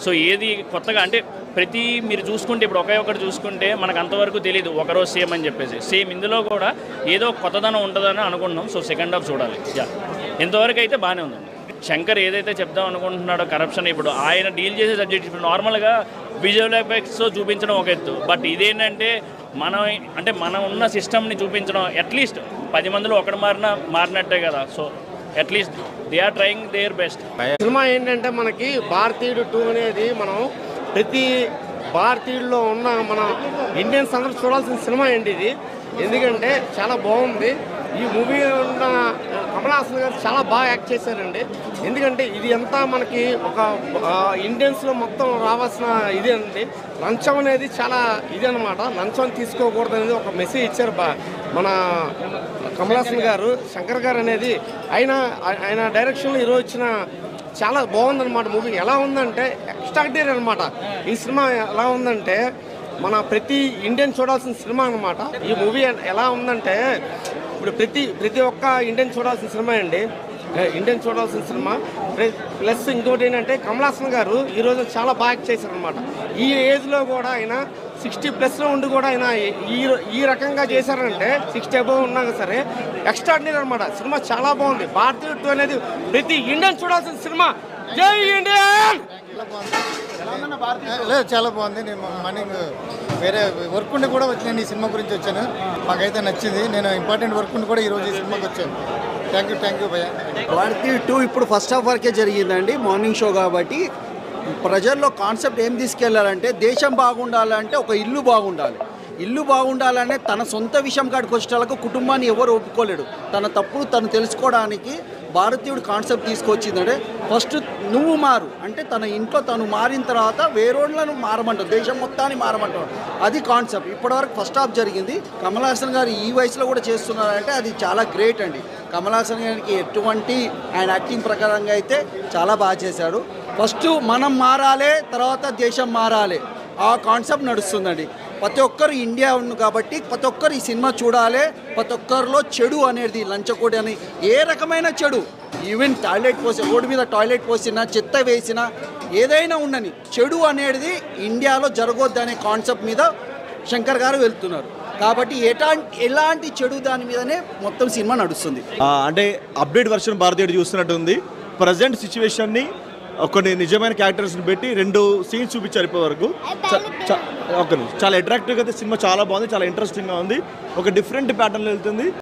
So ఏది కొత్తగా అంటే ప్రతి మీరు చూసుకుంటే ఇప్పుడు ఒకే ఒకటి చూసుకుంటే మనకు అంతవరకు తెలియదు ఒకరోజు సేమ్ అని చెప్పేసి సేమ్ ఇందులో కూడా ఏదో కొత్తదనం ఉంటుందని అనుకుంటున్నాం సో సెకండ్ హాఫ్ చూడాలి యా ఇంతవరకు అయితే బాగానే ఉందండి శంకర్ ఏదైతే చెప్దాం అనుకుంటున్నాడో కరప్షన్ ఇప్పుడు ఆయన డీల్ చేసే సబ్జెక్ట్ ఇప్పుడు నార్మల్గా విజువల్ ఎఫెక్ట్స్ చూపించడం ఒక ఎత్తు బట్ ఇదేంటంటే మనం అంటే మనం ఉన్న సిస్టమ్ని చూపించడం అట్లీస్ట్ పది మందిలో ఒకటి మారినా మారినట్టే కదా so at least they are trying their best cinema ఏంటంటే మనకి భారతీయుడు టూ అనేది మనం ప్రతి భారతీయుల్లో ఉన్న మన ఇండియన్స్ అందరూ చూడాల్సిన సినిమా ఏంటి ఇది ఎందుకంటే చాలా బాగుంది ఈ మూవీ ఉన్న కమల్ హాసన్ గారు చాలా బాగా యాక్ట్ చేశారండి ఎందుకంటే ఇది అంతా మనకి ఒక ఆ, ఇండియన్స్లో మొత్తం రావాల్సిన ఇది అండి లంచం అనేది చాలా ఇది అనమాట లంచం తీసుకోకూడదు అనేది ఒక మెసేజ్ ఇచ్చారు బా మన కమల్ హాసన్ గారు శంకర్ గారు అనేది ఆయన ఆయన డైరెక్షన్లో ఈరోజు వచ్చిన చాలా బాగుందన్నమాట మూవీ ఎలా ఉందంటే ఎక్స్ట్రాడినరీ అనమాట ఈ సినిమా ఎలా ఉందంటే మన ప్రతి ఇండియన్ చూడాల్సిన సినిమా అనమాట ఈ మూవీ ఎలా ఉందంటే ఇప్పుడు ప్రతి ప్రతి ఒక్క ఇండియన్ చూడాల్సిన సినిమా అండి ఏ, ఇండియన్ చూడాల్సిన సినిమా ప్లస్- ప్లస్ ఇంకోటి ఏంటంటే కమల్ హాసన్ గారు ఈరోజు చాలా బాగా యాక్ట్ చేశారనమాట ఈ ఏజ్లో కూడా ఆయన సిక్స్టీ ప్లస్లో ఉండి కూడా ఆయన ఈ ఈ రకంగా చేశారంటే సిక్స్టీ అబోవ్ ఉన్నా సరే ఎక్స్ట్రాడినరీ అనమాట సినిమా చాలా బాగుంది భారతీయుడు టూ అనేది ప్రతి ఇండియన్ చూడాల్సిన సినిమా జై ఇండియన్ లేదు చాలా బాగుంది నేను మార్నింగ్ వేరే వర్క్ ఉండి కూడా వచ్చి నేను ఈ సినిమా గురించి వచ్చాను మాకైతే నచ్చింది నేను ఇంపార్టెంట్ వర్క్ ఉండి కూడా ఈరోజు ఈ సినిమాకి వచ్చాను థ్యాంక్ యూ థ్యాంక్ యూ భయ్యా భారతీ టూ ఇప్పుడు ఫస్ట్ హాఫ్ వరకే జరిగిందండి మార్నింగ్ షో కాబట్టి ప్రజల్లో కాన్సెప్ట్ ఏం తీసుకెళ్లాలంటే దేశం బాగుండాలంటే ఒక ఇల్లు బాగుండాలి ఇల్లు బాగుండాలనే తన సొంత విషయం కాడికి వచ్చేటలకు కుటుంబాన్ని ఎవరు ఒప్పుకోలేడు తన తప్పుడు తను తెలుసుకోవడానికి భారతీయుడు కాన్సెప్ట్ తీసుకొచ్చిందంటే ఫస్ట్ నువ్వు మారు అంటే తన ఇంట్లో తను మారిన తర్వాత వేరోళ్ళను మారమంటావు దేశం మొత్తాన్ని మారమంటావు అది కాన్సెప్ట్ ఇప్పటివరకు ఫస్ట్ హాఫ్ జరిగింది కమల్ హాసన్ గారు ఈ వయసులో కూడా చేస్తున్నారంటే అది చాలా గ్రేట్ అండి కమల్ హాసన్ గారికి ఎటువంటి ఆయన యాక్టింగ్ ప్రకారంగా అయితే చాలా బాగా చేశాడు ఫస్ట్ మనం మారాలి తర్వాత దేశం మారాలి ఆ కాన్సెప్ట్ నడుస్తుందండి ప్రతి ఒక్కరు ఇండియా ఉంది కాబట్టి ప్రతి ఒక్కరు ఈ సినిమా చూడాలి ప్రతి ఒక్కరిలో చెడు అనేది లంచకోడి అని ఏ రకమైన చెడు ఈవెన్ టాయిలెట్ పోసి రోడ్డు మీద టాయిలెట్ పోసినా చెత్త వేసినా ఏదైనా ఉండని చెడు అనేది ఇండియాలో జరగొద్దు అనే కాన్సెప్ట్ మీద శంకర్ గారు వెళ్తున్నారు కాబట్టి ఎలాంటి ఎలాంటి చెడు దాని మీదనే మొత్తం సినిమా నడుస్తుంది ఆ, అంటే అప్డేట్ వర్షన్ భారతీయుడు చూస్తున్నట్టుంది ప్రజెంట్ సిచ్యువేషన్ని కొన్ని నిజమైన క్యారెక్టర్స్ని పెట్టి రెండు సీన్స్ చూపించారు ఇప్పటి వరకు ఒక నిమిషం. చాలా అట్రాక్టివ్గా అయితే సినిమా చాలా బాగుంది చాలా ఇంట్రెస్టింగ్గా ఉంది ఒక డిఫరెంట్ ప్యాటర్న్లో వెళ్తుంది